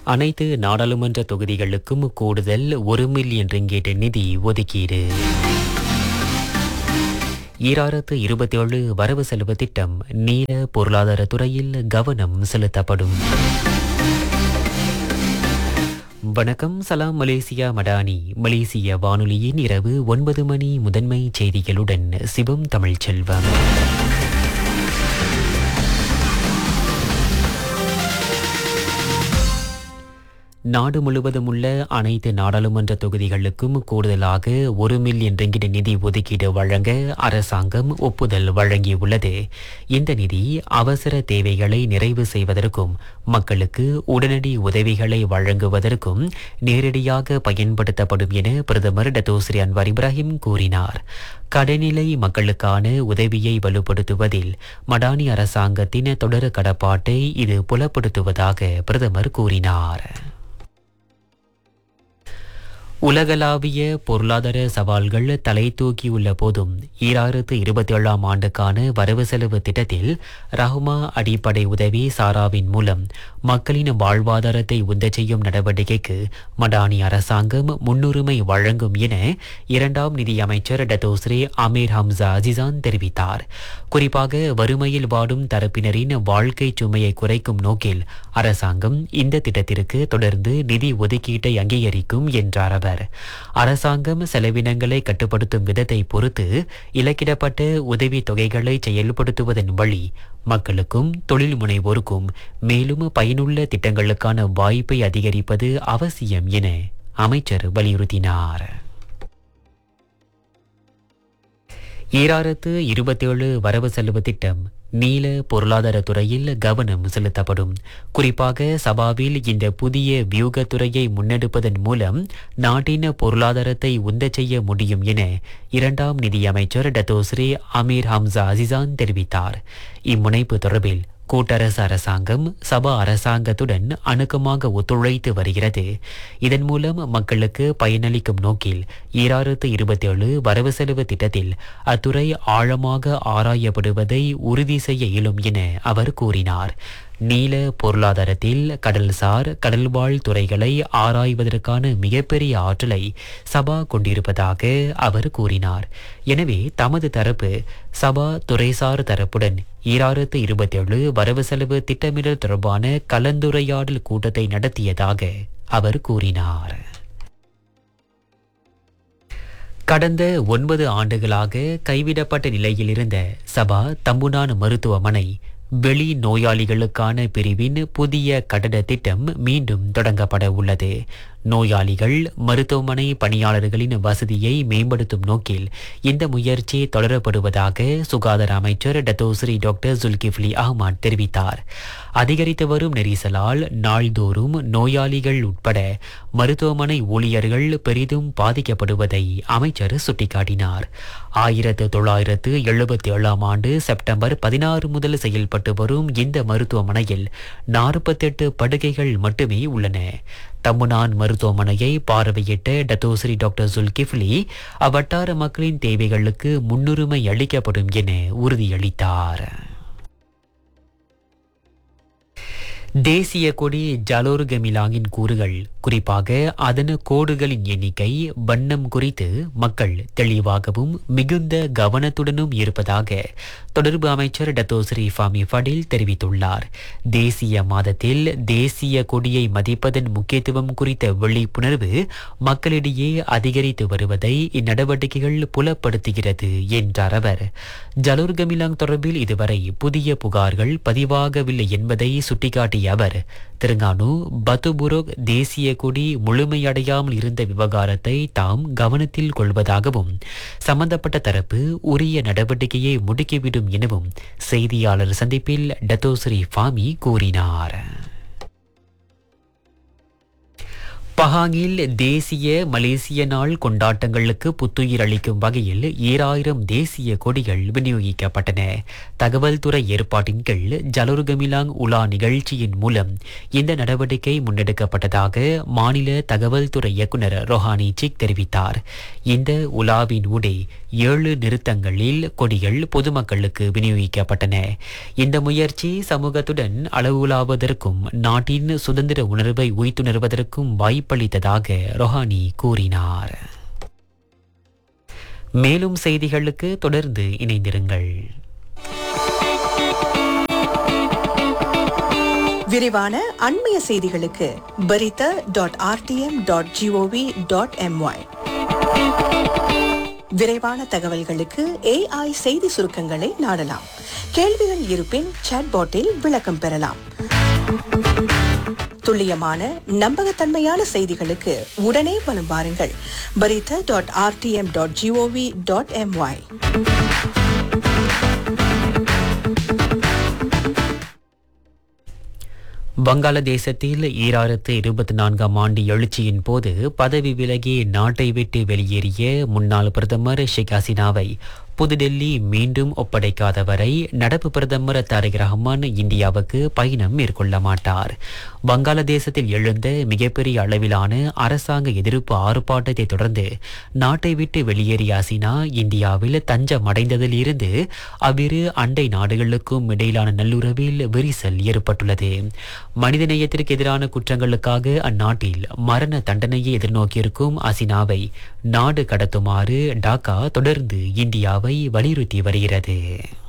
அனைத்து நாடாளுமன்ற தொகுதிகளுக்கும் கூடுதல் ஒரு மில்லியன் ரிங்கேட் நிதி ஒதுக்கீடு ஈராயிரத்து இருபத்தேழு வரவு செலவு திட்டம் நீல பொருளாதார துறையில் கவனம் செலுத்தப்படும் வணக்கம் சலாம் மலேசியா மடானி மலேசிய வானொலியின் இரவு ஒன்பது மணி முதன்மை செய்திகளுடன் சிவம் தமிழ்ச்செல்வம் நாடு முழுவதும் உள்ள அனைத்து நாடாளுமன்ற தொகுதிகளுக்கும் கூடுதலாக ஒரு மில்லியன் ரிங்கிட் நிதி ஒதுக்கீடு வழங்க அரசாங்கம் ஒப்புதல் வழங்கியுள்ளது இந்த நிதி அவசர தேவைகளை நிறைவு செய்வதற்கும் மக்களுக்கு உடனடி உதவிகளை வழங்குவதற்கும் நேரடியாக பயன்படுத்தப்படும் என பிரதமர் டத்தோஸ்ரீ அன்வார் இப்ராஹிம் கூறினார் கடைநிலை மக்களுக்கான உதவியை வலுப்படுத்துவதில் மடானி அரசாங்கத்தின் தொடர் கடப்பாட்டை இது புலப்படுத்துவதாக பிரதமர் கூறினார் உலகளாவிய பொருளாதார சவால்கள் தலை தூக்கியுள்ள போதும் ஈராயிரத்து இருபத்தி ஏழாம் ஆண்டுக்கான வரவு செலவு திட்டத்தில் ரஹ்மா அடிப்படை உதவி சாராவின் மூலம் மக்களின் வாழ்வாதாரத்தை உந்த செய்யும் நடவடிக்கைக்கு மடானி அரசாங்கம் முன்னுரிமை வழங்கும் என இரண்டாம் நிதியமைச்சர் டத்தோஸ்ரே அமீர் ஹம்சா அஜிசான் தெரிவித்தார் குறிப்பாக வறுமையில் வாடும் தரப்பினரின் வாழ்க்கை சுமையை குறைக்கும் நோக்கில் அரசாங்கம் இந்த திட்டத்திற்கு தொடர்ந்து நிதி ஒதுக்கீட்டை அங்கீகரிக்கும் என்றார் அவர் அரசாங்கம் செலவினங்களை கட்டுப்படுத்தும் விதத்தை பொறுத்து இலக்கிடப்பட்ட உதவி தொகைகளை செயல்படுத்துவதன் வழி மக்களுக்கும் தொழில் முனைவோருக்கும் மேலும் பயனுள்ள திட்டங்களுக்கான வாய்ப்பை அதிகரிப்பது அவசியம் என அமைச்சர் வலியுறுத்தினார் ஈராயிரத்து இருபத்தேழு வரவு செலவு திட்டம் நீல பொருளாதார துறையில் கவனம் செலுத்தப்படும் குறிப்பாக சபாவில் இந்த புதிய வியூகத்துறையை முன்னெடுப்பதன் மூலம் நாட்டின் பொருளாதாரத்தை உந்த செய்ய முடியும் என இரண்டாம் நிதியமைச்சர் டத்தோஸ்ரீ அமீர் ஹம்சா அசிசான் தெரிவித்தார் இம்முனைப்பு தொடர்பில் கூட்டரசு அரசாங்கம் சபா அரசாங்கத்துடன் அணுக்கமாக ஒத்துழைத்து வருகிறது இதன் மூலம் மக்களுக்கு பயனளிக்கும் நோக்கில் ஈராயிரத்து இருபத்தேழு வரவு செலவு திட்டத்தில் அத்துறை ஆழமாக ஆராயப்படுவதை உறுதி செய்ய இயலும் என அவர் கூறினார் நீல பொருளாதாரத்தில் கடல்சார் கடல்வாழ் துறைகளை ஆராய்வதற்கான மிகப்பெரிய ஆற்றலை சபா கொண்டிருப்பதாக அவர் கூறினார் எனவே தமது தரப்பு சபா துறைசார் தரப்புடன் ஈராயிரத்து இருபத்தேழு வரவு செலவு திட்டமிடல் தொடர்பான கலந்துரையாடல் கூட்டத்தை நடத்தியதாக அவர் கூறினார் கடந்த ஒன்பது ஆண்டுகளாக கைவிடப்பட்ட நிலையில் இருந்த சபா தம்புனான் மருத்துவமனை வெளி நோயாளிகளுக்கான பிரிவின் புதிய கட்டட திட்டம் மீண்டும் தொடங்கப்பட உள்ளது நோயாளிகள் மருத்துவமனை பணியாளர்களின் வசதியை மேம்படுத்தும் நோக்கில் இந்த முயற்சி தொடரப்படுவதாக சுகாதார அமைச்சர் டத்தோஸ்ரீ டாக்டர் ஜுல்கிஃப்லி அஹ்மத் தெரிவித்தார் அதிகரித்து வரும் நெரிசலால் நாள்தோறும் நோயாளிகள் உட்பட மருத்துவமனை ஊழியர்கள் பெரிதும் பாதிக்கப்படுவதை அமைச்சர் சுட்டிக்காட்டினார் ஆயிரத்து தொள்ளாயிரத்து எழுபத்தி ஏழாம் ஆண்டு செப்டம்பர் பதினாறு முதல் செயல்பட்டு வரும் இந்த மருத்துவமனையில் நாற்பத்தெட்டு படுக்கைகள் மட்டுமே உள்ளன தம்புனான் மருத்துவமனையை பார்வையிட்ட டத்தோஸ்ரீ டாக்டர் சுல்கிஃப்லி அவ்வட்டார மக்களின் தேவைகளுக்கு முன்னுரிமை அளிக்கப்படும் என உறுதியளித்தார் தேசிய கொடி ஜலோர் கமிலாங்கின் கூறுகள் குறிப்பாக அதன் கோடுகளின் எண்ணிக்கை வண்ணம் குறித்து மக்கள் தெளிவாகவும் மிகுந்த கவனத்துடனும் இருப்பதாக தொடர்பு அமைச்சர் டத்தோஸ்ரீ ஃபாமி ஃபடில் தெரிவித்துள்ளார் தேசிய மாதத்தில் தேசிய கொடியை மதிப்பதன் முக்கியத்துவம் குறித்த விழிப்புணர்வு மக்களிடையே அதிகரித்து வருவதை இந்நடவடிக்கைகள் புலப்படுத்துகிறது என்றார் அவர் ஜலோர் கமிலாங் தொடர்பில் இதுவரை புதிய புகார்கள் பதிவாகவில்லை என்பதை சுட்டிக்காட்டிய அவர் திருங்கானு பத்துபுரோக் தேசிய கொடி முழுமையடையாமல் இருந்த விவகாரத்தை தாம் கவனத்தில் கொள்வதாகவும் சம்பந்தப்பட்ட தரப்பு உரிய நடவடிக்கையை முடுக்கிவிடும் எனவும் செய்தியாளர் சந்திப்பில் டத்தோஸ்ரீ ஃபாமி கூறினார் பஹாங்கில் தேசிய மலேசிய நாள் கொண்டாட்டங்களுக்கு புத்துயிர் அளிக்கும் வகையில் ஈராயிரம் தேசிய கொடிகள் விநியோகிக்கப்பட்டன தகவல் துறை ஏற்பாட்டின் கீழ் ஜலுர்கமிலாங் உலா நிகழ்ச்சியின் மூலம் இந்த நடவடிக்கை முன்னெடுக்கப்பட்டதாக மாநில தகவல் துறை இயக்குநர் ரொஹானி சிக் தெரிவித்தார் இந்த உலாவின் ஊடே ஏழு நிறுத்தங்களில் கொடிகள் பொதுமக்களுக்கு விநியோகிக்கப்பட்டன இந்த முயற்சி சமூகத்துடன் அளவுலாவதற்கும் நாட்டின் சுதந்திர உணர்வை உய்த்துணர்வதற்கும் வாய்ப்பளித்ததாக ரொஹானி கூறினார் மேலும் செய்திகளுக்கு தொடர்ந்து இணைந்திருங்கள் விரிவான அண்மைய செய்திகளுக்கு Berita dot RTM dot GOV dot MY விரைவான தகவல்களுக்கு ஏஐ செய்தி சுருக்கங்களை நாடலாம் கேள்விகள் இருப்பின் சாட்பாட்டில் விளக்கம் பெறலாம் துல்லியமான நம்பகத்தன்மையான செய்திகளுக்கு உடனே வலம் வாருங்கள் Berita dot RTM dot GOV dot MY வங்காளதேசத்தில் ஈராயிரத்து இருபத்தி நான்காம் ஆண்டு எழுச்சியின் போது பதவி விலகி நாட்டை விட்டு வெளியேறிய முன்னாள் பிரதமர் ஷேக் ஹசீனாவை புதுடெல்லி மீண்டும் ஒப்படைக்காத வரை நடப்பு பிரதமர் தாரிக் ரஹ்மான் இந்தியாவுக்கு பயணம் மேற்கொள்ள மாட்டார் வங்காளதேசத்தில் எழுந்த மிகப்பெரிய அளவிலான அரசாங்க எதிர்ப்பு ஆர்ப்பாட்டத்தை தொடர்ந்து நாட்டை விட்டு வெளியேறிய ஹசீனா இந்தியாவில் தஞ்சம் அடைந்ததில் இருந்து அவ்விரு அண்டை நாடுகளுக்கும் இடையிலான நல்லுறவில் விரிசல் ஏற்பட்டுள்ளது மனிதநேயத்திற்கு எதிரான குற்றங்களுக்காக அந்நாட்டில் மரண தண்டனையை எதிர்நோக்கியிருக்கும் ஹசீனாவை நாடு கடத்துமாறு டாக்கா தொடர்ந்து இந்தியாவை வலியுறுத்தி வருகிறது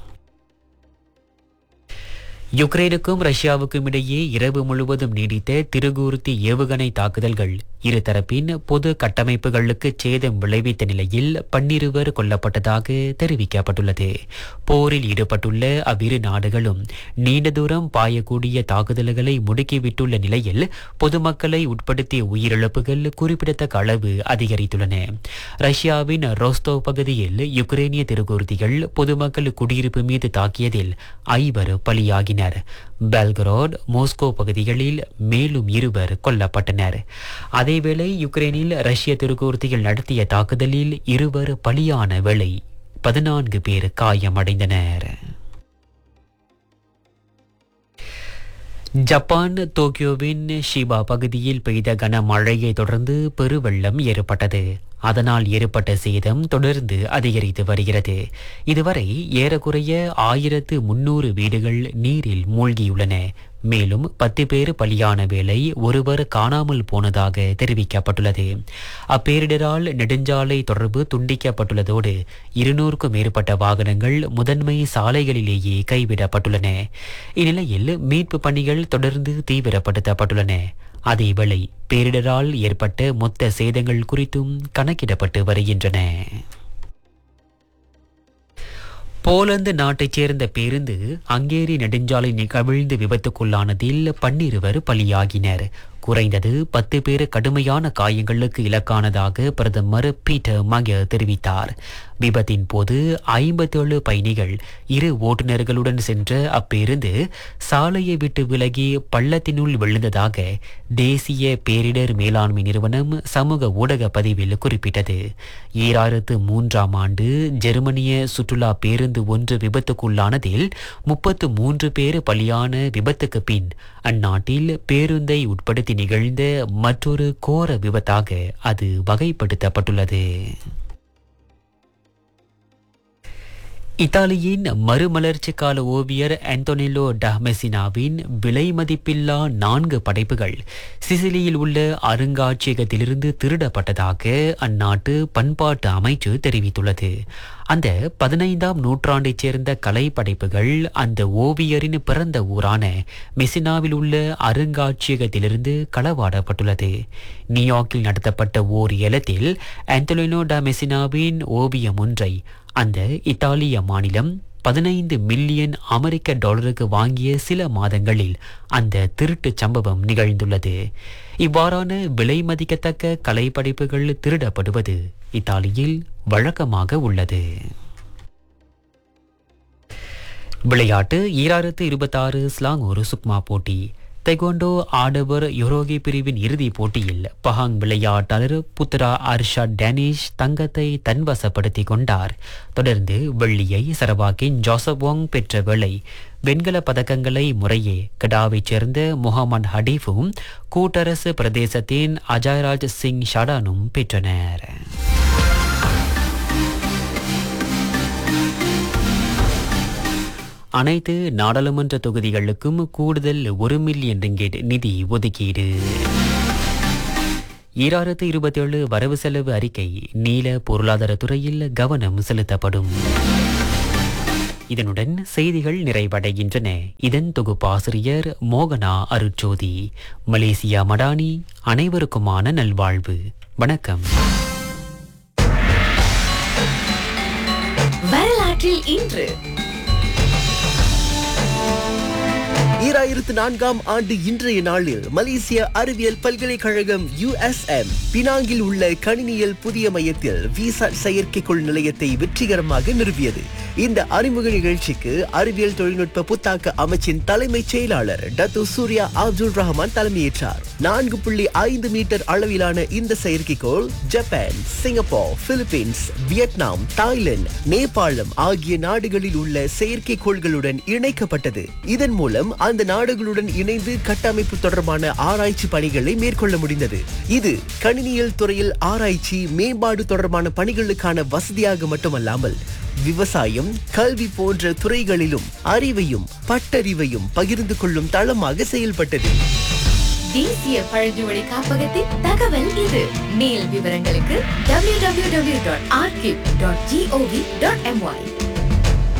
யுக்ரைனுக்கும் ரஷ்யாவுக்கும் இடையே இரவு முழுவதும் நீடித்த திருகூர்த்தி ஏவுகணை தாக்குதல்கள் இருதரப்பின் பொது கட்டமைப்புகளுக்கு சேதம் விளைவித்த நிலையில் பன்னிருவர் கொல்லப்பட்டதாக தெரிவிக்கப்பட்டுள்ளது போரில் ஈடுபட்டுள்ள அவ்விரு நாடுகளும் நீண்ட தூரம் பாயக்கூடிய தாக்குதல்களை முடுக்கிவிட்டுள்ள நிலையில் பொதுமக்களை உட்படுத்திய உயிரிழப்புகள் குறிப்பிடத்தக்க அளவு அதிகரித்துள்ளன ரஷ்யாவின் ரோஸ்தோ பகுதியில் யுக்ரைனிய திருகூர்த்திகள் பொதுமக்கள் குடியிருப்பு மீது தாக்கியதில் ஐவர் பலியாகினர் பெல்கரோட் மோஸ்கோ பகுதிகளில் மேலும் இருவர் கொல்லப்பட்டனர் அதேவேளை யுக்ரைனில் ரஷ்ய திருக்கூர்த்திகள் நடத்திய தாக்குதலில் இருவர் பலியான வேளை பதினான்கு பேர் காயமடைந்தனர் ஜப்பான் டோக்கியோவின் ஷிபா பகுதியில் பெய்த கனமழையை தொடர்ந்து பெருவெள்ளம் ஏற்பட்டது அதனால் ஏற்பட்ட சேதம் தொடர்ந்து அதிகரித்து வருகிறது இதுவரை ஏறக்குறைய ஆயிரத்து முன்னூறு வீடுகள் நீரில் மூழ்கியுள்ளன மேலும் பத்து பேர் பலியான வேளை ஒருவர் காணாமல் போனதாக தெரிவிக்கப்பட்டுள்ளது அப்பேரிடரால் நெடுஞ்சாலை தொடர்பு துண்டிக்கப்பட்டுள்ளதோடு இருநூறுக்கும் மேற்பட்ட வாகனங்கள் முதன்மை சாலைகளிலேயே கைவிடப்பட்டுள்ளன இந்நிலையில் மீட்பு பணிகள் தொடர்ந்து தீவிரப்படுத்தப்பட்டுள்ளன அதேவேளை பேரிடரால் ஏற்பட்ட மொத்த சேதங்கள் குறித்தும் கணக்கிடப்பட்டு வருகின்றன போலந்து நாட்டைச் சேர்ந்த பேருந்து அங்கேரி நெடுஞ்சாலை கவிழ்ந்து விபத்துக்குள்ளானதில் பன்னிருவர் பலியாகினர் குறைந்தது பத்து பேர் கடுமையான காயங்களுக்கு இலக்கானதாக பிரதமர் பீட்டர் மக தெரிவித்தார் விபத்தின் போது ஐம்பத்தேழு பயணிகள் இரு ஓட்டுநர்களுடன் சென்ற அப்பேருந்து சாலையை விட்டு விலகி பள்ளத்தினுள் விழுந்ததாக தேசிய பேரிடர் மேலாண்மை நிறுவனம் சமூக ஊடக பதிவில் குறிப்பிட்டது ஈராயிரத்து மூன்றாம் ஆண்டு ஜெர்மனிய சுற்றுலா பேருந்து ஒன்று விபத்துக்குள்ளானதில் முப்பத்து மூன்று பேர் பலியான விபத்துக்கு பின் அந்நாட்டில் பேருந்தை உட்படுத்தி நிகழ்ந்த மற்றொரு கோர விபத்தாக அது வகைப்படுத்தப்பட்டுள்ளது இத்தாலியின் மறுமலர்ச்சி கால ஓவியர் ஆந்தோனிலோ டஹ்மெசினாவின் விலை மதிப்பில்லா நான்கு படைப்புகள் சிசிலியில் உள்ள அருங்காட்சியகத்திலிருந்து திருடப்பட்டதாக அந்நாட்டு பண்பாட்டு அமைச்சு தெரிவித்துள்ளது அந்த பதினைந்தாம் நூற்றாண்டைச் சேர்ந்த கலை படைப்புகள் அந்த ஓவியரின் பிறந்த ஊரான மெசினாவில் உள்ள அருங்காட்சியகத்திலிருந்து களவாடப்பட்டுள்ளது நியூயார்க்கில் நடத்தப்பட்ட ஓர் ஏலத்தில் ஆந்தோலினோ ட மெசினாவின் ஓவியம் ஒன்றை அந்த இத்தாலிய மாநிலம் பதினைந்து மில்லியன் அமெரிக்க டாலருக்கு வாங்கிய சில மாதங்களில் அந்த திருட்டுச் சம்பவம் நிகழ்ந்துள்ளது இவ்வாறான விலை மதிக்கத்தக்க கலைப்படைப்புகள் திருடப்படுவது இத்தாலியில் வழக்கமாக உள்ளது விளையாட்டு ஈராயிரத்து இருபத்தாறு ஸ்லாங்கூர் சுக்மா போட்டி தெகோண்டோ ஆடவர் யுரோகி பிரிவின் இறுதிப் போட்டியில் பஹாங் விளையாட்டாளர் புத்ரா அர்ஷாத் டேனிஷ் தங்கத்தை தன்வசப்படுத்திக் கொண்டார் தொடர்ந்து வெள்ளியை சரவாக்கின் ஜோசப் வாங் பெற்ற வேளை வெண்கல பதக்கங்களை முறையே கடாவைச் சேர்ந்த முகமது ஹடீஃபும் கூட்டரசு பிரதேசத்தின் அஜய்ராஜ் சிங் ஷடானும் பெற்றனர் அனைத்து நாடாளுமன்ற தொகுதிகளுக்கும் கூடுதல் ஒரு மில்லியன் ரிங்கெட் நிதி ஒதுக்கீடு ஈராயிரத்து இருபத்தேழு வரவு செலவு அறிக்கை நீல பொருளாதார துறையில் கவனம் செலுத்தப்படும் இதனுடன் செய்திகள் நிறைவடைகின்றன இதன் தொகுப்பாசிரியர் மோகனா அருட்ஜோதி மலேசியா மடானி அனைவருக்குமான நல்வாழ்வு வணக்கம் வரலாற்றில் இன்று ஈராயிரத்து நான்காம் ஆண்டு இன்றைய நாளில் மலேசிய அறிவியல் பல்கலைக்கழகம் யுஎஸ்எம் பினாங்கில் உள்ள கணினியல் புதிய மையத்தில் விசாட் செயற்கைக்கோள் நிலையத்தை வெற்றிகரமாக நிறுவியது இந்த அறிமுக நிகழ்ச்சிக்கு அறிவியல் தொழில்நுட்ப புத்தாக்க அமைச்சின் தலைமைச் செயலாளர் டத்து சூர்யா அப்துல் ரஹ்மான் தலைமையேற்றார் நான்கு புள்ளி ஐந்து மீட்டர் அளவிலான இந்த செயற்கைக்கோள் Japan Singapore Philippines Vietnam Thailand நேபாளம் ஆகிய நாடுகளில் உள்ள செயற்கைக்கோள்களுடன் இணைக்கப்பட்டது இதன் மூலம் அந்த நாடுகளுடன் இணைந்து கட்டமைப்பு தொடர்பான ஆராய்ச்சி பணிகளை மேற்கொள்ள முடிந்தது இது கணினியல் துறையில் ஆராய்ச்சி மேம்பாடு தொடர்பான பணிகளுக்கான வசதியாக மட்டுமல்லாமல் விவசாயம் கல்வி போன்ற துறைகளிலும் அறிவையும் பட்டறிவையும் பகிர்ந்து கொள்ளும் தளமாக செயல்பட்டது தேசிய பழங்குடி காப்பகத்தின் தகவல் இது மேல் விவரங்களுக்கு www.archive.gov.my